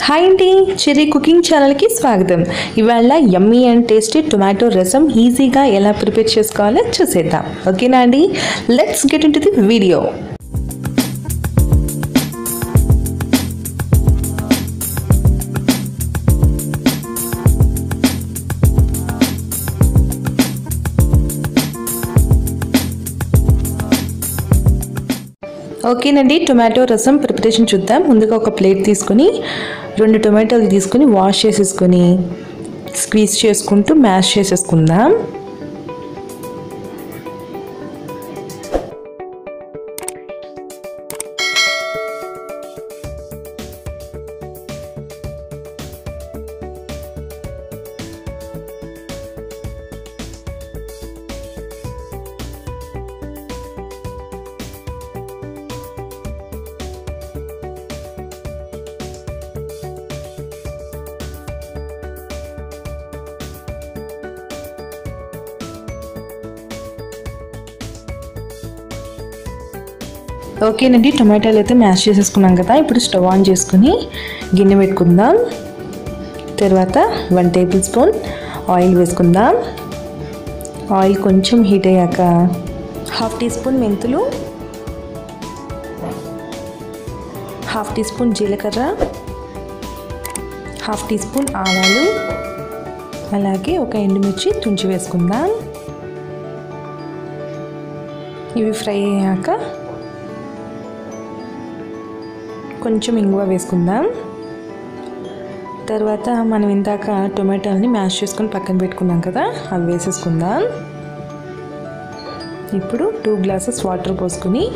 hi అండి cherry cooking ఛానల్కి స్వాగతం ఇవాళ యమ్మీ అండ్ టేస్టీ టొమాటో రసం ఈజీగా ఎలా ప్రిపేర్ చేసుకోవాలో చూసేద్దాం ఓకేనా అండి let's get into the video ఓకేనండి టొమాటో రసం ప్రిపరేషన్ చూద్దాం ముందుగా ఒక ప్లేట్ తీసుకొని రెండు టొమాటోలు తీసుకొని వాష్ చేసేసుకొని స్క్వీజ్ చేసుకుంటూ మ్యాష్ చేసేసుకుందాం ఓకేనండి టొమాటోలు అయితే మ్యాష్ చేసేసుకున్నాం కదా ఇప్పుడు స్టవ్ ఆన్ చేసుకుని గిన్నె పెట్టుకుందాం తర్వాత వన్ టేబుల్ స్పూన్ ఆయిల్ వేసుకుందాం ఆయిల్ కొంచెం హీట్ అయ్యాక హాఫ్ టీ స్పూన్ మెంతులు హాఫ్ టీ స్పూన్ జీలకర్ర హాఫ్ టీ స్పూన్ ఆవాలు అలాగే ఒక ఎండుమిర్చి తుంచి వేసుకుందాం ఇవి ఫ్రై అయ్యాక కొంచెం ఇంగువ వేసుకుందాం తర్వాత మనం ఇందాక టొమాటోని మ్యాష్ చేసుకొని పక్కన పెట్టుకున్నాం కదా అవి వేసేసుకుందాం ఇప్పుడు టూ గ్లాసెస్ వాటర్ పోసుకుని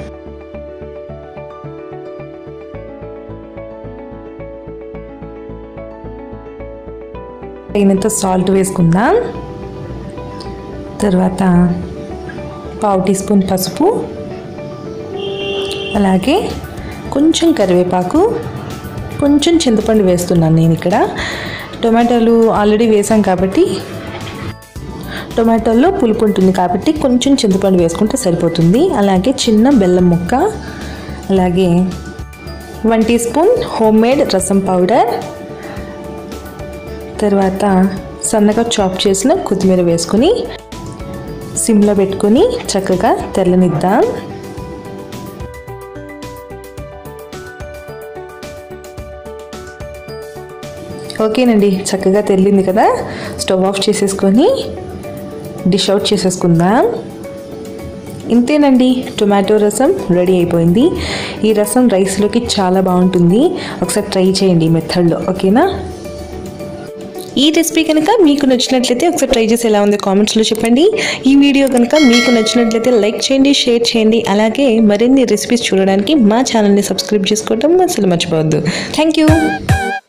తగినంత సాల్ట్ వేసుకుందాం తర్వాత పావు టీ స్పూన్ పసుపు అలాగే కొంచెం కరివేపాకు కొంచెం చింతపండు వేస్తున్నాను నేను ఇక్కడ టొమాటోలు ఆల్రెడీ వేసాం కాబట్టి టొమాటోల్లో పులుపు ఉంటుంది కాబట్టి కొంచెం చింతపండు వేసుకుంటే సరిపోతుంది అలాగే చిన్న బెల్లం ముక్క అలాగే one teaspoon homemade rasam powder తర్వాత సన్నగా చాప్ చేసిన కొత్తిమీర వేసుకొని సిమ్లో పెట్టుకొని చక్కగా తెల్లనిద్దాం ఓకేనండి చక్కగా తెల్లింది కదా స్టవ్ ఆఫ్ చేసేసుకొని డిష్ అవుట్ చేసేసుకుందాం ఇంతేనండి టొమాటో రసం రెడీ అయిపోయింది ఈ రసం రైస్లోకి చాలా బాగుంటుంది ఒకసారి ట్రై చేయండి ఈ మెథడ్లో ఓకేనా ఈ రెసిపీ కనుక మీకు నచ్చినట్లయితే ఒకసారి ట్రై చేసి ఎలా ఉందో కామెంట్స్లో చెప్పండి ఈ వీడియో కనుక మీకు నచ్చినట్లయితే లైక్ చేయండి షేర్ చేయండి అలాగే మరిన్ని రెసిపీస్ చూడడానికి మా ఛానల్ని సబ్స్క్రైబ్ చేసుకోవడం అసలు మర్చిపోవద్దు థ్యాంక్ యూ